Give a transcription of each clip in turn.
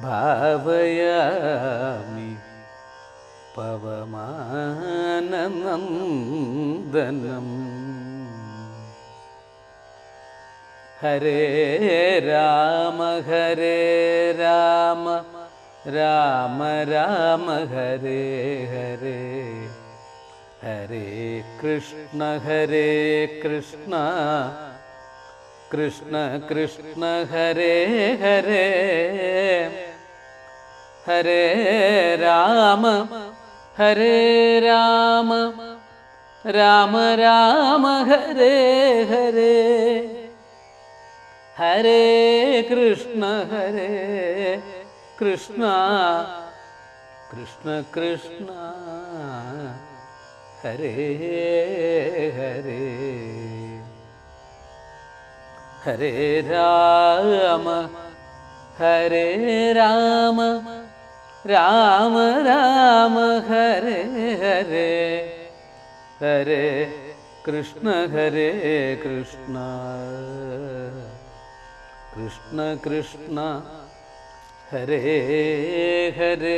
ഭാവയാമി പവമാനന്ദനം ഹരേ രാമ ഹരേ രാമ രാമ രാമ ഹരേ ഹരേ ഹരേ കൃഷ്ണ ഹരേ കൃഷ്ണ കൃഷ്ണ കൃഷ്ണ ഹരേ ഹരേ ഹരേ രാമ ഹരേ രാമ രാമ രാമ ഹരേ ഹരേ ഹരേ കൃഷ്ണ ഹരേ കൃഷ്ണ കൃഷ്ണ കൃഷ്ണ ഹരേ ഹരേ ഹരേ രാമ ഹരേ രാമ രാമ രാമ ഹരേ ഹരേ ഹരേ കൃഷ്ണ ഹരേ കൃഷ്ണ കൃഷ്ണ കൃഷ്ണ ഹരേ ഹരേ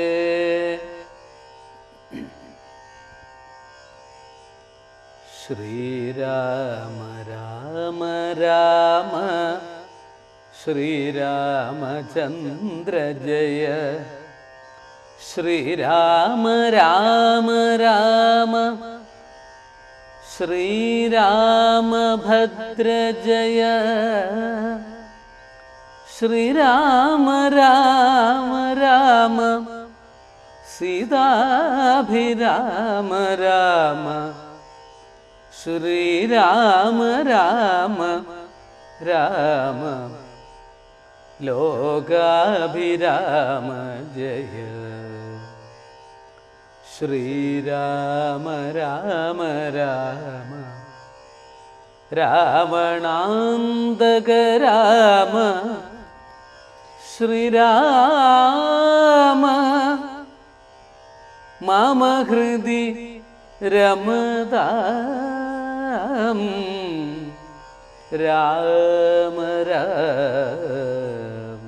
ശ്രീരാമ രാമ രാമ ശ്രീരാമചന്ദ്ര ജയ ശ്രീരാമ രാമ രാമ ശ്രീരാമഭദ്ര ജയ ശ്രീരാമ രാമ രാമ സീതാഭിരാമ രാമ ശ്രീരാമ രാമ രാമ ലോകാഭിരാമ ജയ ശ്രീരാമ രാമ രാമ രാവണാന്തക രാമ ശ്രീരാമ മമ ഹൃദി രമതാം രാമ രാമ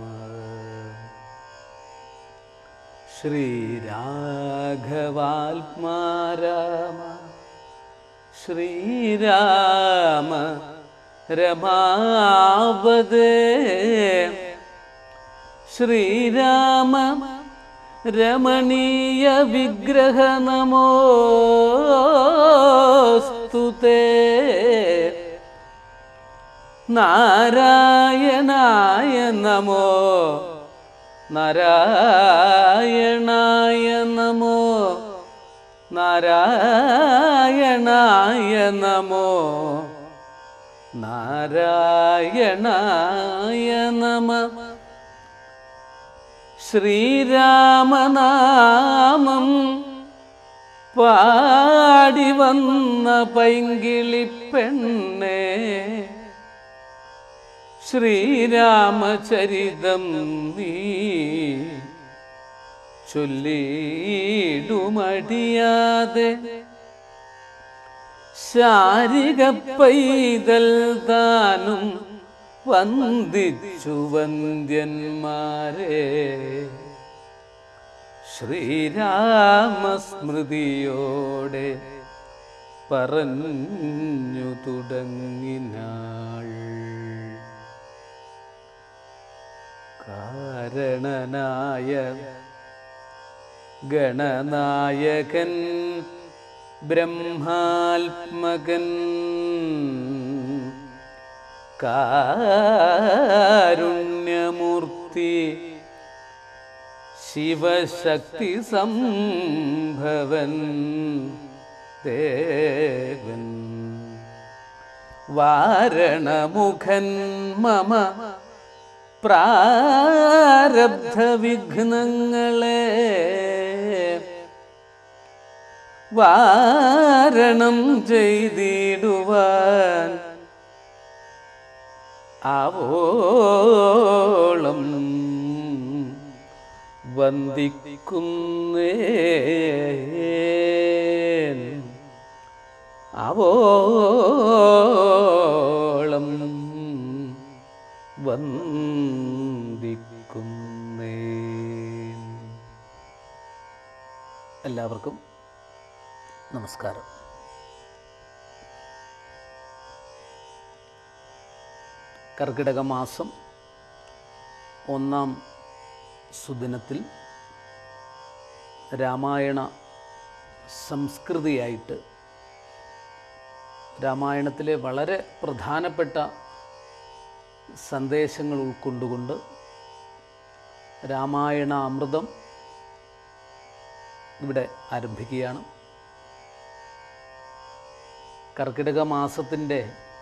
ശ്രീരാഘവാത്മാ രാമ ശ്രീരാമ രമാവതേ ശ്രീരാമ രമണീയ വിഗ്രഹ നമോസ്തുതേ നാരായണായ നമോ നാരായണായ നമോ നാരായണായ നമോ നാരായണായ നമ ശ്രീരാമനാമം പാടി വന്ന പൈങ്കിളിപ്പെണ്ണേ ശ്രീരാമചരിതം നീ ചൊല്ലിടുമടിയാതെ ശാരിക പൈതൽ താനും വന്ദിച്ചു വന്ദ്യന്മാരെ ശ്രീരാമസ്മൃതിയോടെ പറഞ്ഞു തുടങ്ങിനാൾ കാരണനായ ഗണനായകൻ ബ്രഹ്മാത്മകൻ കാരുണ്യമൂർത്തി ശിവശക്തി സംഭവൻ ദേവൻ വാരണമുഖൻ മമ പ്രാരബ്ധ വിഘ്നങ്ങളെ വാരണം ചെയ്തിടുവാൻ ആവോളം വന്ദിക്കുന്നേ ആവോളം വന്ദിക്കുന്നേ എല്ലാവർക്കും നമസ്കാരം കർക്കിടക മാസം ഒന്നാം സുദിനത്തിൽ രാമായണ സംസ്കൃതിയായിട്ട് രാമായണത്തിലെ വളരെ പ്രധാനപ്പെട്ട സന്ദേശങ്ങൾ ഉൾക്കൊണ്ടുകൊണ്ട് രാമായണ അമൃതം ഇവിടെ ആരംഭിക്കുകയാണ് കർക്കിടക മാസത്തിൻ്റെ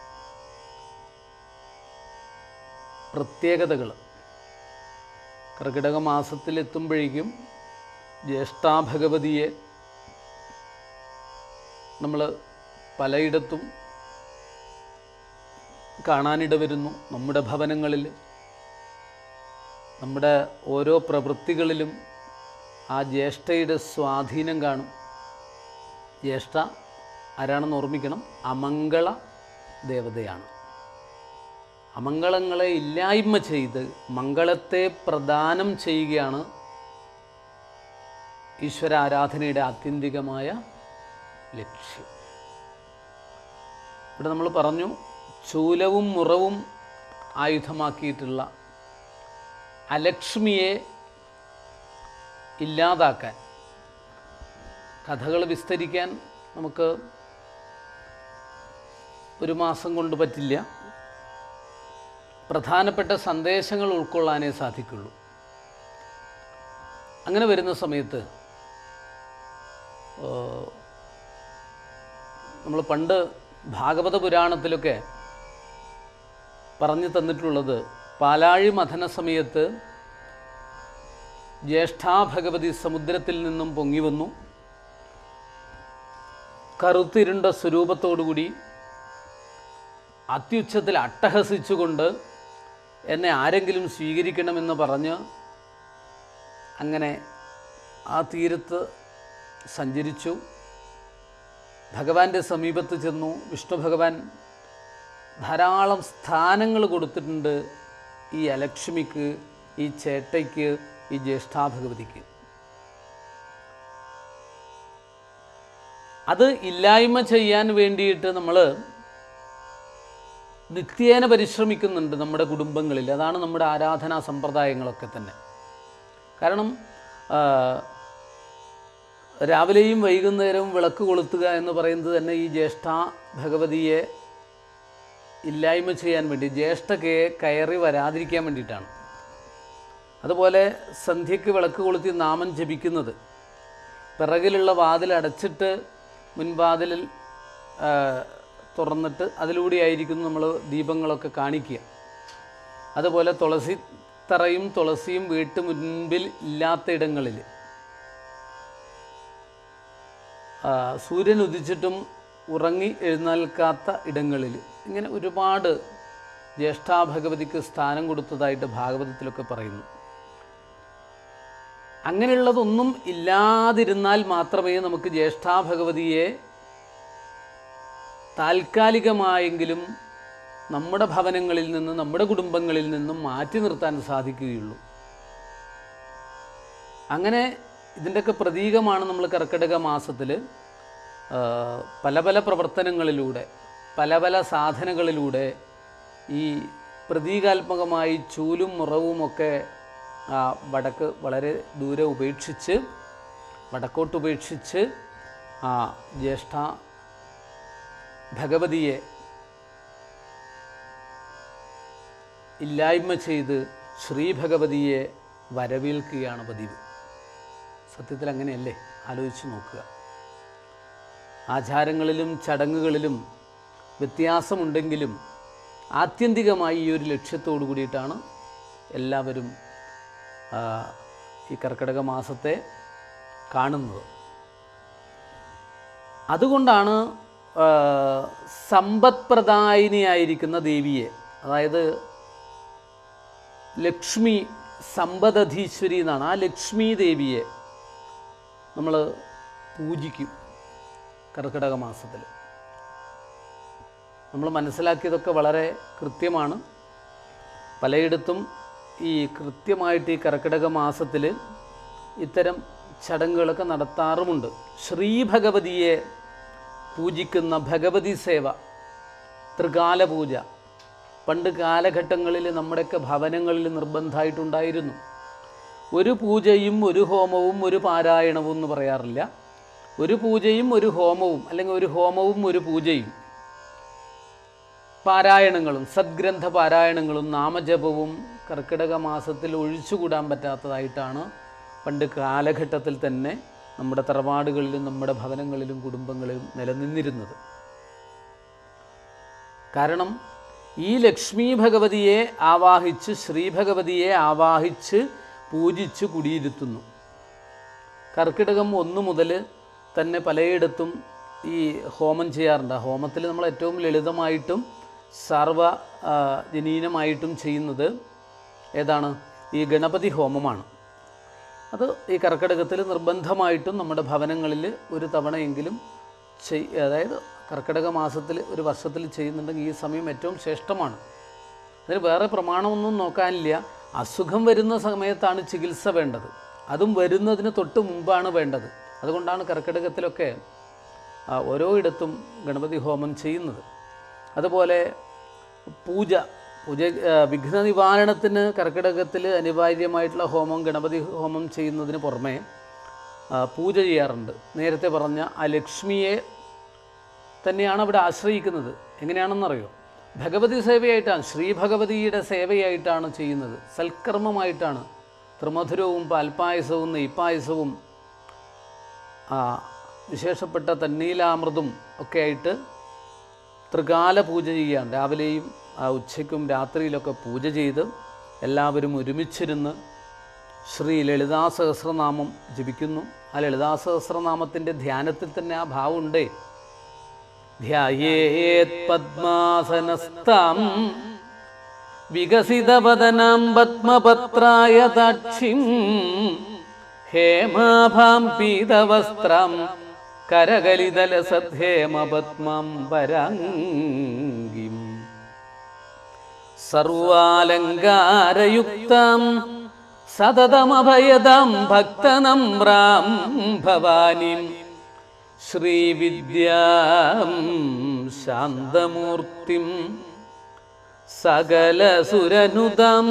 പ്രത്യേകതകൾ കർക്കിടക മാസത്തിലെത്തുമ്പോഴേക്കും ജ്യേഷ്ഠാഭഗവതിയെ നമ്മൾ പലയിടത്തും കാണാനിട വരുന്നു നമ്മുടെ ഭവനങ്ങളിൽ നമ്മുടെ ഓരോ പ്രവൃത്തികളിലും ആ ജ്യേഷ്ഠയുടെ സ്വാധീനം കാണും ജ്യേഷ്ഠ ആരാണെന്ന് ഓർമ്മിക്കണം അമംഗള ദേവതയാണ് അമംഗളങ്ങളെ ഇല്ലായ്മ ചെയ്ത് മംഗളത്തെ പ്രദാനം ചെയ്യുകയാണ് ഈശ്വര ആരാധനയുടെ ആത്യന്തികമായ ലക്ഷ്യം ഇവിടെ നമ്മൾ പറഞ്ഞു ചൂലവും മുറവും ആയുധമാക്കിയിട്ടുള്ള അലക്ഷ്മിയെ ഇല്ലാതാക്കാൻ കഥകൾ വിസ്തരിക്കാൻ നമുക്ക് ഒരു മാസം കൊണ്ട് പറ്റില്ല പ്രധാനപ്പെട്ട സന്ദേശങ്ങൾ ഉൾക്കൊള്ളാനേ സാധിക്കുള്ളൂ അങ്ങനെ വരുന്ന സമയത്ത് നമ്മൾ പണ്ട് ഭാഗവത പുരാണത്തിലൊക്കെ പറഞ്ഞു തന്നിട്ടുള്ളത് പാലാഴി മഥന സമയത്ത് ജ്യേഷ്ഠാഭഗവതി സമുദ്രത്തിൽ നിന്നും പൊങ്ങി വന്നു കറുത്തിരുണ്ട സ്വരൂപത്തോടുകൂടി അത്യുച്ചത്തിൽ അട്ടഹസിച്ചുകൊണ്ട് എന്നെ ആരെങ്കിലും സ്വീകരിക്കണമെന്ന് പറഞ്ഞ് അങ്ങനെ ആ തീരത്ത് സഞ്ചരിച്ചു ഭഗവാന്റെ സമീപത്ത് ചെന്നു വിഷ്ണു ഭഗവാൻ ധാരാളം സ്ഥാനങ്ങൾ കൊടുത്തിട്ടുണ്ട് ഈ അലക്ഷ്മിക്ക് ഈ ചേട്ടയ്ക്ക് ഈ ജ്യേഷ്ഠാഭഗവതിക്ക് അത് ഇല്ലായ്മ ചെയ്യാൻ വേണ്ടിയിട്ട് നമ്മൾ നിത്യേന പരിശ്രമിക്കുന്നുണ്ട് നമ്മുടെ കുടുംബങ്ങളിൽ അതാണ് നമ്മുടെ ആരാധനാ സമ്പ്രദായങ്ങളൊക്കെ തന്നെ കാരണം ആ, രാവിലെയും വൈകുന്നേരവും വിളക്ക് കൊളുത്തുക എന്ന് പറയുന്നത് തന്നെ ഈ ജ്യേഷ്ഠ ഭഗവതിയെ ഇല്ലായ്മ ചെയ്യാൻ വേണ്ടി ജ്യേഷ്ഠ കേ കയറി വരാതിരിക്കാൻ വേണ്ടിയിട്ടാണ് അതുപോലെ സന്ധ്യയ്ക്ക് വിളക്ക് കൊളുത്തി നാമം ജപിക്കുന്നത് പിറകിലുള്ള വാതിൽ അടച്ചിട്ട് മുൻവാതിലിൽ ആ, തുറന്നിട്ട് അതിലൂടെയായിരിക്കും നമ്മൾ ദീപങ്ങളൊക്കെ കാണിക്കുക അതുപോലെ തുളസി തറയും തുളസിയും വീട്ടു മുൻപിൽ ഇല്ലാത്ത ഇടങ്ങളിൽ ആ, സൂര്യൻ ഉദിച്ചിട്ടും ഉറങ്ങി എഴുന്നേൽക്കാത്ത ഇടങ്ങളിൽ ഇങ്ങനെ ഒരുപാട് ജ്യേഷ്ഠാഭഗവതിക്ക് സ്ഥാനം കൊടുത്തതായിട്ട് ഭാഗവതത്തിലൊക്കെ പറയുന്നു അങ്ങനെയുള്ളതൊന്നും ഇല്ലാതിരുന്നാൽ മാത്രമേ നമുക്ക് ജ്യേഷ്ഠാഭഗവതിയെ താൽക്കാലികമായെങ്കിലും നമ്മുടെ ഭവനങ്ങളിൽ നിന്ന് നമ്മുടെ കുടുംബങ്ങളിൽ നിന്നും മാറ്റി നിർത്താൻ സാധിക്കുകയുള്ളൂ അങ്ങനെ ഇതിൻ്റെയൊക്കെ പ്രതീകമാണ് നമ്മൾ കർക്കിടക മാസത്തിൽ പല പല പ്രവർത്തനങ്ങളിലൂടെ പല പല സാധനങ്ങളിലൂടെ ഈ പ്രതീകാത്മകമായി ചൂലും മുറവുമൊക്കെ ആ വടക്ക് വളരെ ദൂരെ ഉപേക്ഷിച്ച് വടക്കോട്ട് ഉപേക്ഷിച്ച് ആ ജ്യേഷ്ഠ ഭഗവതിയെ ഇല്ലായ്മ ചെയ്ത് ശ്രീഭഗവതിയെ വരവേൽക്കുകയാണ് പതിവ് സത്യത്തിൽ അങ്ങനെയല്ലേ ആലോചിച്ച് നോക്കുക ആചാരങ്ങളിലും ചടങ്ങുകളിലും വ്യത്യാസമുണ്ടെങ്കിലും ആത്യന്തികമായി ഈ ഒരു ലക്ഷ്യത്തോടു കൂടിയിട്ടാണ് എല്ലാവരും ആ, ഈ കർക്കിടക മാസത്തെ കാണുന്നത് അതുകൊണ്ടാണ് ആ, സമ്പത്പ്രദായിനിയായിരിക്കുന്ന ദേവിയെ അതായത് ലക്ഷ്മി സമ്പദധീശ്വരി എന്നാണ് ആ ലക്ഷ്മി ദേവിയെ നമ്മൾ പൂജിക്കും കർക്കിടക മാസത്തിൽ നമ്മൾ മനസ്സിലാക്കിയതൊക്കെ വളരെ കൃത്യമാണ് പലയിടത്തും ഈ കൃത്യമായിട്ട് ഈ കർക്കിടക മാസത്തിൽ ഇത്തരം ചടങ്ങുകളൊക്കെ നടത്താറുമുണ്ട് ശ്രീ ഭഗവതിയെ പൂജിക്കുന്ന ഭഗവതി സേവ ത്രികാല പൂജ പണ്ട് കാലഘട്ടങ്ങളിൽ നമ്മുടെയൊക്കെ ഭവനങ്ങളിൽ നിർബന്ധമായിട്ടുണ്ടായിരുന്നു ഒരു പൂജയും ഒരു ഹോമവും ഒരു പാരായണവും എന്ന് പറയാറില്ല ഒരു പൂജയും ഒരു ഹോമവും അല്ലെങ്കിൽ ഒരു ഹോമവും ഒരു പൂജയും പാരായണങ്ങളും സദ്ഗ്രന്ഥ പാരായണങ്ങളും നാമജപവും കർക്കിടക മാസത്തിൽ ഒഴിച്ചുകൂടാൻ പറ്റാത്തതായിട്ടാണ് പണ്ട് കാലഘട്ടത്തിൽ തന്നെ നമ്മുടെ തറവാടുകളിലും നമ്മുടെ ഭവനങ്ങളിലും കുടുംബങ്ങളിലും നിലനിന്നിരുന്നത് കാരണം ഈ ലക്ഷ്മി ഭഗവതിയെ ആവാഹിച്ച് ശ്രീ ഭഗവതിയെ ആവാഹിച്ച് പൂജിച്ച് കുടിയിരുത്തുന്നു കർക്കിടകം ഒന്ന് മുതൽ തന്നെ പലയിടത്തും ഈ ഹോമം ചെയ്യാറുണ്ട് ആ ഹോമത്തിൽ നമ്മൾ ഏറ്റവും ലളിതമായിട്ടും സർവ ആ, ജനീനമായിട്ടും ചെയ്യുന്നത് ഏതാണ് ഈ ഗണപതി ഹോമമാണ് അത് ഈ കർക്കിടകത്തിൽ നിർബന്ധമായിട്ടും നമ്മുടെ ഭവനങ്ങളിൽ ഒരു തവണയെങ്കിലും ചെയ് അതായത് കർക്കിടക മാസത്തിൽ ഒരു വർഷത്തിൽ ചെയ്യുന്നുണ്ടെങ്കിൽ ഈ സമയം ഏറ്റവും ശ്രേഷ്ഠമാണ് അതിന് വേറെ പ്രമാണമൊന്നും നോക്കാനില്ല അസുഖം വരുന്ന സമയത്താണ് ചികിത്സ വേണ്ടത് അതും വരുന്നതിന് തൊട്ട് മുമ്പാണ് വേണ്ടത് അതുകൊണ്ടാണ് കർക്കിടകത്തിലൊക്കെ ആ, ഓരോ ഇടത്തും ഗണപതി ഹോമം ചെയ്യുന്നത് അതുപോലെ പൂജ പൂജ ആ, വിഘ്ന നിവാരണത്തിന് കർക്കിടകത്തിൽ അനിവാര്യമായിട്ടുള്ള ഹോമം ഗണപതി ഹോമം ചെയ്യുന്നതിന് പുറമെ ആ, പൂജ ചെയ്യാറുണ്ട് നേരത്തെ പറഞ്ഞ ആ ലക്ഷ്മിയെ തന്നെയാണ് അവിടെ ആശ്രയിക്കുന്നത് എങ്ങനെയാണെന്നറിയോ ഭഗവതി സേവയായിട്ടാണ് ശ്രീ ഭഗവതിയുടെ സേവയായിട്ടാണ് ചെയ്യുന്നത് സൽക്കർമ്മമായിട്ടാണ് ത്രിമധുരവും പാൽപ്പായസവും നെയ്പ്പായസവും ആ, വിശേഷപ്പെട്ട തണ്ണീലാമൃതും ഒക്കെ ആയിട്ട് ത്രികാല പൂജ ചെയ്യുകയാണ് രാവിലെയും ആ, ഉച്ചയ്ക്കും രാത്രിയിലൊക്കെ പൂജ ചെയ്ത് എല്ലാവരും ഒരുമിച്ചിരുന്ന് ശ്രീ ലളിതാ സഹസ്രനാമം ജപിക്കുന്നു ആ ലളിതാ സഹസ്രനാമത്തിൻ്റെ ധ്യാനത്തിൽ തന്നെ ആ ഭാവമുണ്ടേ ധ്യായേത് പദ്മാസനസ്താം വികസിതവദനാം പത്മപത്രായ ദാക്ഷിം ഹേമാഭാം പീതവസ്ത്രം കരകലിതലസദ്ധേമപത്മം പരാംഗിം സർവാലങ്കാരയുക്തം സതതമഭയദം ഭക്തനമ്രാം ഭവാനിം ശ്രീവിദ്യാം ശാന്തമൂർത്തിം സകലസുരനുതം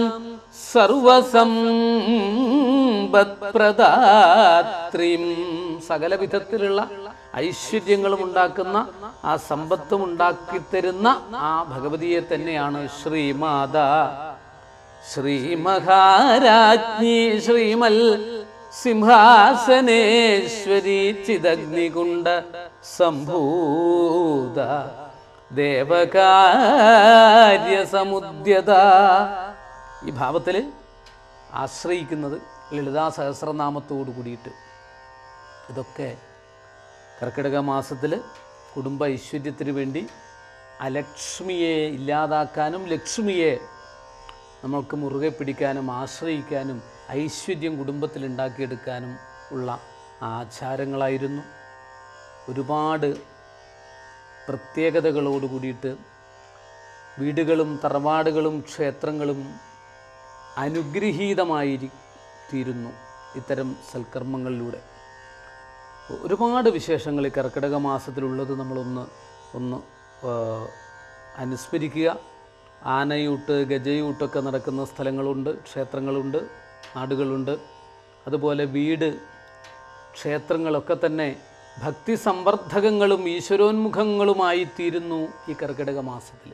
സർവസമ്പത്പ്രദാത്രിം സകല വിധത്തിലുള്ള ഐശ്വര്യങ്ങളും ഉണ്ടാക്കുന്ന ആ സമ്പത്തും ഉണ്ടാക്കിത്തരുന്ന ആ ഭഗവതിയെ തന്നെയാണ് ശ്രീമാത ശ്രീ മഹാരാജ്ഞി ശ്രീമൽ സിംഹാസനേശ്വരി ചിദഗ്നികുണ്ട സംഭൂത ദേവകാര്യസമുദ്യത ഈ ഭാവത്തിൽ ആശ്രയിക്കുന്നത് ലളിതാ സഹസ്രനാമത്തോടു കൂടിയിട്ട് ഇതൊക്കെ കർക്കിടക മാസത്തിൽ കുടുംബ ഐശ്വര്യത്തിന് വേണ്ടി അലക്ഷ്മിയെ ഇല്ലാതാക്കാനും ലക്ഷ്മിയെ നമ്മൾക്ക് മുറുകെ പിടിക്കാനും ആശ്രയിക്കാനും ഐശ്വര്യം കുടുംബത്തിൽ ഉണ്ടാക്കിയെടുക്കാനും ഉള്ള ആചാരങ്ങളായിരുന്നു ഒരുപാട് പ്രത്യേകതകളോട് കൂടിയിട്ട് വീടുകളും തറവാടുകളും ക്ഷേത്രങ്ങളും അനുഗ്രഹീതമായി തീരുന്നു ഇത്തരം സൽക്കർമ്മങ്ങളിലൂടെ ഒരുപാട് വിശേഷങ്ങൾ ഈ കർക്കിടക മാസത്തിലുള്ളത് നമ്മളൊന്ന് ഒന്ന് ആ, അനുസ്മരിക്കുക ആനയൂട്ട് ഗജയൂട്ടൊക്കെ നടക്കുന്ന സ്ഥലങ്ങളുണ്ട് ക്ഷേത്രങ്ങളുണ്ട് നാടുകളുണ്ട് അതുപോലെ വീട് ക്ഷേത്രങ്ങളൊക്കെ തന്നെ ഭക്തി സംവർദ്ധകങ്ങളും ഈശ്വരോന്മുഖങ്ങളുമായി തീരുന്നു ഈ കർക്കിടക മാസത്തിൽ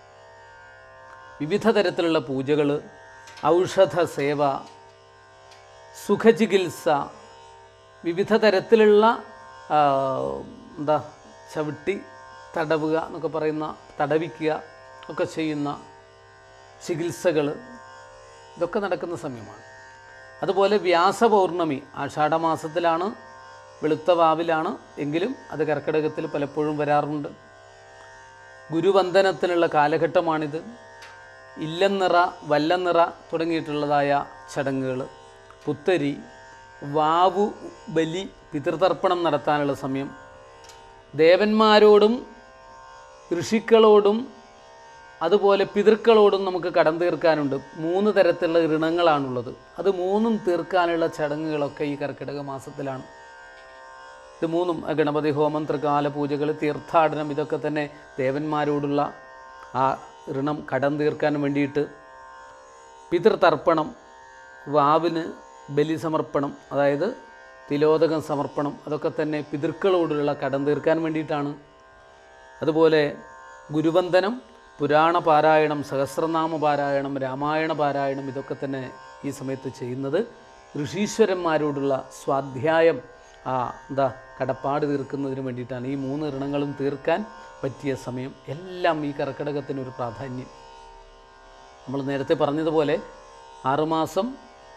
വിവിധ തരത്തിലുള്ള പൂജകൾ ഔഷധ സേവ സുഖചികിത്സ വിവിധ തരത്തിലുള്ള ആ, എന്താ ചവിട്ടി തടവുക എന്നൊക്കെ പറയുന്ന തടവിക്കുക ഒക്കെ ചെയ്യുന്ന ചികിത്സകൾ ഇതൊക്കെ നടക്കുന്ന സമയമാണ് അതുപോലെ വ്യാസപൗർണമി ആഷാഢമാസത്തിലാണ് വെളുത്ത വാവിലാണ് എങ്കിലും അത് കർക്കിടകത്തിൽ പലപ്പോഴും വരാറുണ്ട് ഗുരുവന്ദനത്തിനുള്ള കാലഘട്ടമാണിത് ഇല്ലനിറ വല്ലനിറ തുടങ്ങിയിട്ടുള്ളതായ ചടങ്ങുകൾ പുത്തരി വാവു ബലി പിതൃതർപ്പണം നടത്താനുള്ള സമയം ദേവന്മാരോടും ഋഷിക്കളോടും അതുപോലെ പിതൃക്കളോടും നമുക്ക് കടം തീർക്കാനുണ്ട് മൂന്ന് തരത്തിലുള്ള ഋണങ്ങളാണുള്ളത് അത് മൂന്നും തീർക്കാനുള്ള ചടങ്ങുകളൊക്കെ ഈ കർക്കിടക മാസത്തിലാണ് ഇത് മൂന്നും അഹ് ഗണപതി ഹോമം ത്രികാല പൂജകൾ തീർത്ഥാടനം ഇതൊക്കെ തന്നെ ദേവന്മാരോടുള്ള ആ ഋണം കടം തീർക്കാൻ വേണ്ടിയിട്ട് പിതൃതർപ്പണം വാവിന് ബലി സമർപ്പണം അതായത് തിലോദകം സമർപ്പണം അതൊക്കെ തന്നെ പിതൃക്കളോടുള്ള കടം തീർക്കാൻ വേണ്ടിയിട്ടാണ് അതുപോലെ ഗുരുവന്ദനം പുരാണ പാരായണം സഹസ്രനാമ പാരായണം രാമായണ പാരായണം ഇതൊക്കെ തന്നെ ഈ സമയത്ത് ചെയ്യുന്നത് ഋഷീശ്വരന്മാരോടുള്ള സ്വാധ്യായം ആ എന്താ കടപ്പാട് തീർക്കുന്നതിന് വേണ്ടിയിട്ടാണ് ഈ മൂന്ന് ഋണങ്ങളും തീർക്കാൻ പറ്റിയ സമയം എല്ലാം ഈ കർക്കിടകത്തിനൊരു പ്രാധാന്യം നമ്മൾ നേരത്തെ പറഞ്ഞതുപോലെ ആറുമാസം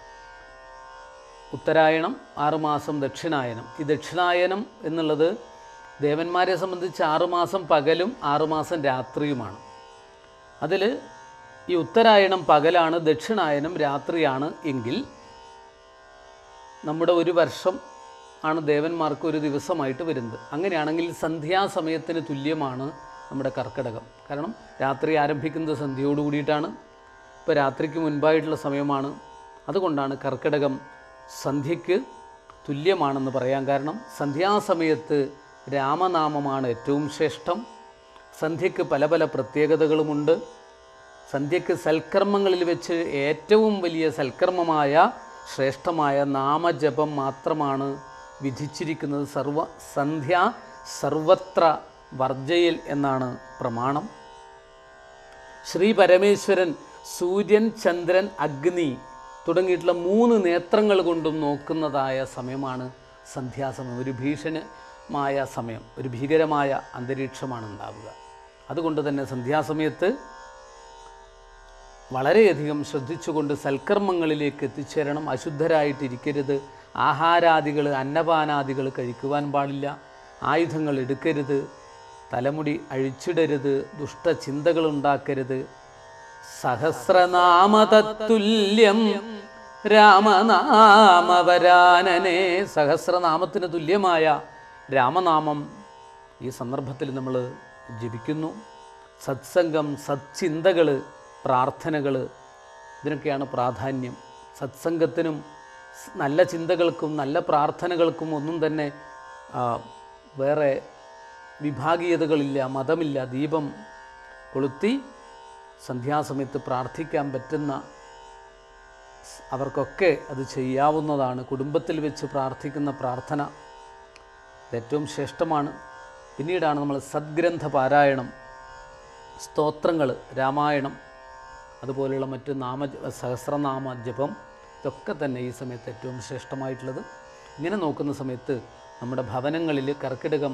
ഉത്തരായണം ആറുമാസം ദക്ഷിണായനം ഈ ദക്ഷിണായനം എന്നുള്ളത് ദേവന്മാരെ സംബന്ധിച്ച് ആറുമാസം പകലും ആറുമാസം രാത്രിയുമാണ് അതിൽ ഈ ഉത്തരായണം പകലാണ് ദക്ഷിണായനം രാത്രിയാണ് എങ്കിൽ നമ്മുടെ ഒരു വർഷം ആണ് ദേവന്മാർക്ക് ഒരു ദിവസമായിട്ട് വരുന്നത് അങ്ങനെയാണെങ്കിൽ സന്ധ്യാസമയത്തിന് തുല്യമാണ് നമ്മുടെ കർക്കിടകം കാരണം രാത്രി ആരംഭിക്കുന്നത് സന്ധ്യയോട് കൂടിയിട്ടാണ് ഇപ്പോൾ രാത്രിക്ക് മുൻപായിട്ടുള്ള സമയമാണ് അതുകൊണ്ടാണ് കർക്കിടകം സന്ധ്യയ്ക്ക് തുല്യമാണെന്ന് പറയാൻ കാരണം സന്ധ്യാസമയത്ത് രാമനാമമാണ് ഏറ്റവും ശ്രേഷ്ഠം സന്ധ്യയ്ക്ക് പല പല പ്രത്യേകതകളുമുണ്ട് സന്ധ്യയ്ക്ക് സൽക്കർമ്മങ്ങളിൽ വെച്ച് ഏറ്റവും വലിയ സൽക്കർമ്മമായ ശ്രേഷ്ഠമായ നാമജപം മാത്രമാണ് വിധിച്ചിരിക്കുന്നത് സർവ സന്ധ്യ സർവത്ര വർജയിൽ എന്നാണ് പ്രമാണം ശ്രീ പരമേശ്വരൻ സൂര്യൻ ചന്ദ്രൻ അഗ്നി തുടങ്ങിയിട്ടുള്ള മൂന്ന് നേത്രങ്ങൾ കൊണ്ടും നോക്കുന്നതായ സമയമാണ് സന്ധ്യാസമയം ഒരു ഭീഷണമായ സമയം ഒരു ഭീകരമായ അന്തരീക്ഷമാണ് ഉണ്ടാവുക അതുകൊണ്ട് തന്നെ സന്ധ്യാസമയത്ത് വളരെയധികം ശ്രദ്ധിച്ചുകൊണ്ട് സൽക്കർമ്മങ്ങളിലേക്ക് എത്തിച്ചേരണം അശുദ്ധരായിട്ടിരിക്കരുത് ആഹാരാദികൾ അന്നപാനാദികൾ കഴിക്കുവാൻ പാടില്ല ആയുധങ്ങൾ എടുക്കരുത് തലമുടി അഴിച്ചിടരുത് ദുഷ്ടചിന്തകൾ ഉണ്ടാക്കരുത് സഹസ്രനാമതത്തുല്യം രാമനാമവരാനനെ സഹസ്രനാമത്തിന് തുല്യമായ രാമനാമം ഈ സന്ദർഭത്തിൽ നമ്മൾ ജപിക്കുന്നു സത്സംഗം സത്ചിന്തകൾ പ്രാർത്ഥനകൾ ഇതിനൊക്കെയാണ് പ്രാധാന്യം സത്സംഗത്തിനും സ് നല്ല ചിന്തകൾക്കും നല്ല പ്രാർത്ഥനകൾക്കും ഒന്നും തന്നെ ആ, വേറെ വിഭാഗീയതകളില്ല മതമില്ല ദീപം കൊളുത്തി സന്ധ്യാസമയത്ത് പ്രാർത്ഥിക്കാൻ പറ്റുന്ന സ് അവർക്കൊക്കെ അത് ചെയ്യാവുന്നതാണ് കുടുംബത്തിൽ വെച്ച് പ്രാർത്ഥിക്കുന്ന പ്രാർത്ഥന ഇത് ഏറ്റവും ശ്രേഷ്ഠമാണ് പിന്നീടാണ് നമ്മൾ സദ്ഗ്രന്ഥ പാരായണം സ്തോത്രങ്ങൾ രാമായണം അതുപോലെയുള്ള മറ്റ് നാമ സഹസ്രനാമ ജപം ഇതൊക്കെ തന്നെ ഈ സമയത്ത് ഏറ്റവും ശ്രേഷ്ഠമായിട്ടുള്ളത് ഇങ്ങനെ നോക്കുന്ന സമയത്ത് നമ്മുടെ ഭവനങ്ങളിൽ കർക്കിടകം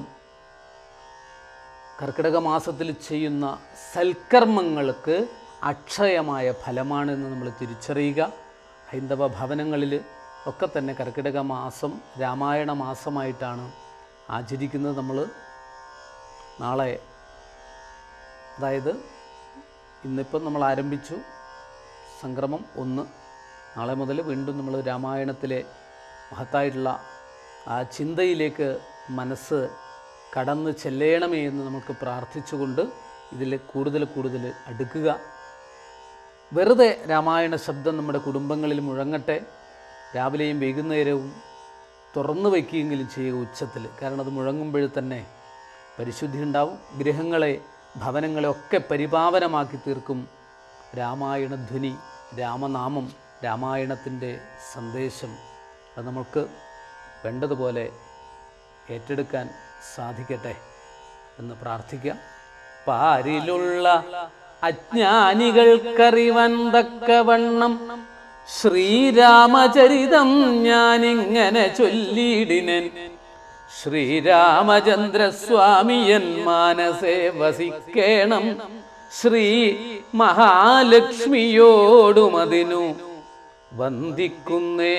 കർക്കിടക മാസത്തിൽ ചെയ്യുന്ന സൽക്കർമ്മങ്ങൾക്ക് അക്ഷയമായ ഫലമാണെന്ന് നമ്മൾ തിരിച്ചറിയുക ഹൈന്ദവ ഭവനങ്ങളിൽ ഒക്കെ തന്നെ കർക്കിടക മാസം രാമായണ മാസമായിട്ടാണ് ആചരിക്കുന്നത് നമ്മൾ നാളെ അതായത് ഇന്നിപ്പം നമ്മൾ ആരംഭിച്ചു സംക്രമം ഒന്ന് നാളെ മുതൽ വീണ്ടും നമ്മൾ രാമായണത്തിലെ മഹത്തായിട്ടുള്ള ആ ചിന്തയിലേക്ക് മനസ്സ് കടന്ന് ചെല്ലണമേ എന്ന് നമുക്ക് പ്രാർത്ഥിച്ചുകൊണ്ട് ഇതിൽ കൂടുതൽ കൂടുതൽ അടുക്കുക വെറുതെ രാമായണ ശബ്ദം നമ്മുടെ കുടുംബങ്ങളിൽ മുഴങ്ങട്ടെ രാവിലെയും വൈകുന്നേരവും തുറന്നു വയ്ക്കുകയെങ്കിലും ചെയ്യുക ഉച്ചത്തിൽ കാരണം അത് മുഴങ്ങുമ്പോൾ തന്നെ പരിശുദ്ധി ഉണ്ടാവും ഗൃഹങ്ങളെ ഭവനങ്ങളെ ഒക്കെ പരിപാവനമാക്കി തീർക്കും രാമായണധ്വനി രാമനാമം രാമായണത്തിൻ്റെ സന്ദേശം അത് നമുക്ക് വേണ്ടതുപോലെ ഏറ്റെടുക്കാൻ സാധിക്കട്ടെ എന്ന് പ്രാർത്ഥിക്കാം പാരിലുള്ള അജ്ഞാനികൾക്കറിവൻ തക്കവണ്ണം ശ്രീരാമചരിതം ഞാനിങ്ങനെ ചൊല്ലിയിടിനൻ ശ്രീരാമചന്ദ്രസ്വാമിയൻ മാനസേ വസിക്കേണം ശ്രീ മഹാലക്ഷ്മിയോടുമതിനു വന്ദിക്കുന്നേ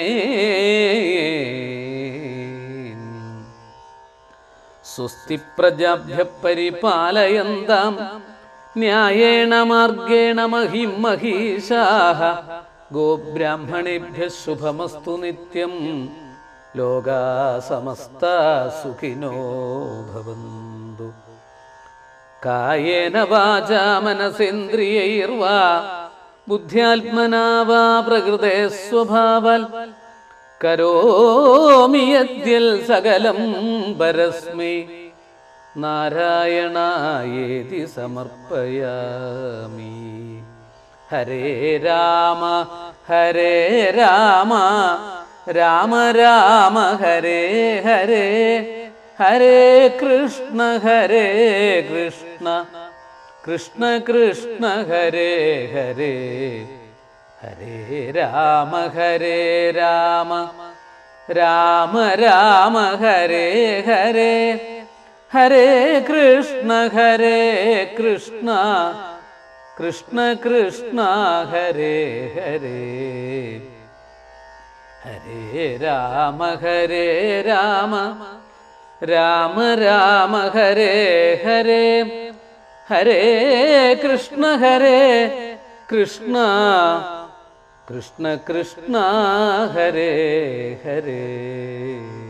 സ്വസ്തി പ്രജാഭ്യ പരിപാലയന്താം ന്യായേണ മാർഗേണ മഹിം മഹീഷാഹ ഗോബ്രാഹ്മണേഭ്യ ശുഭമസ്തു നിത്യം ലോകാ സമസ്ത സുഖിനോ ഭവന്തു കായേന വാചാ മനസേന്ദ്രിയൈർവാ ബുദ്ധ്യാത്മനാ വാ പ്രകൃതേ സ്വഭാവാൽ കരോമി യദ്യൽ സകലം പരസ്മൈ നാരായണായേതി സമർപ്പയാമി ഹരേ രാമ ഹരേ രാമ രാമ രാമ ഹരേ ഹരേ ഹരേ കൃഷ്ണ ഹരേ കൃഷ്ണ കൃഷ്ണ കൃഷ്ണ ഹരേ ഹരേ ഹരേ രാമ ഹരേ രാമ രാമ രാമ ഹരേ ഹരേ ഹരേ കൃഷ്ണ ഹരേ കൃഷ്ണ കൃഷ്ണ കൃഷ്ണ ഹരേ ഹരേ ഹരേ രാമ ഹരേ രാമ രാമ രാമ ഹരേ ഹരേ ഹരേ കൃഷ്ണ ഹരേ കൃഷ്ണ കൃഷ്ണ കൃഷ്ണ ഹരേ ഹരേ